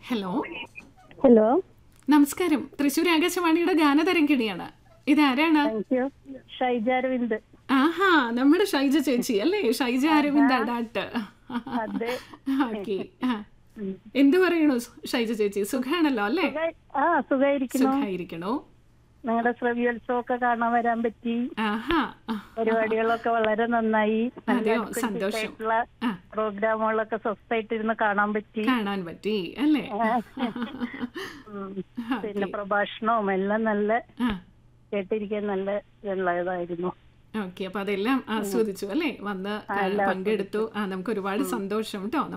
Hello hello നമസ്കാരം തൃശ്ശൂർ ആകാശവാണിയുടെ ഗാനതരംഗിണിയാണ് ഇതാരാണ് താങ്ക് യു ഷൈജ അരവിന്ദ് ആഹാ നമ്മുടെ ഷൈജ ചേച്ചി അല്ലേ ഷൈജ അരവിന്ദ് അടാട്ട് അതെ ഓക്കെ എന്തു പറയണു ഷൈജ ചേച്ചി സുഖാണല്ലോ അല്ലേ സുഖായി- ആ സുഖായിരിക്കുന്നു സുഖായിരിക്കണോ നിങ്ങളുടെ ശ്രവ്യോത്സവം ഒക്കെ കാണാൻ വരാൻ പറ്റി ആഹാ പരിപാടികളൊക്കെ വളരെ നന്നായി നല്ല അതെയോ adventures സന്തോഷം ആയിട്ടുള്ള ആ പ്രോഗ്രാമുകളൊക്കെ സ്വസ്ഥായിട്ട് ഇരുന്ന് കാണാൻ പറ്റി കാണാൻ പറ്റി അല്ലേ ഉം. പിന്നെ പ്രഭാഷണവും എല്ലാം നല്ല ആ കേട്ടിരിക്കാൻ നല്ല ഇതുള്ളതായിരുന്നു ഓക്കെ അപ്പൊ അതെല്ലാം ആസ്വദിച്ചു അല്ലേ വന്ന് പങ്കെടുത്തു ആ നമുക്ക് ഒരുപാട് സന്തോഷം കേട്ടോ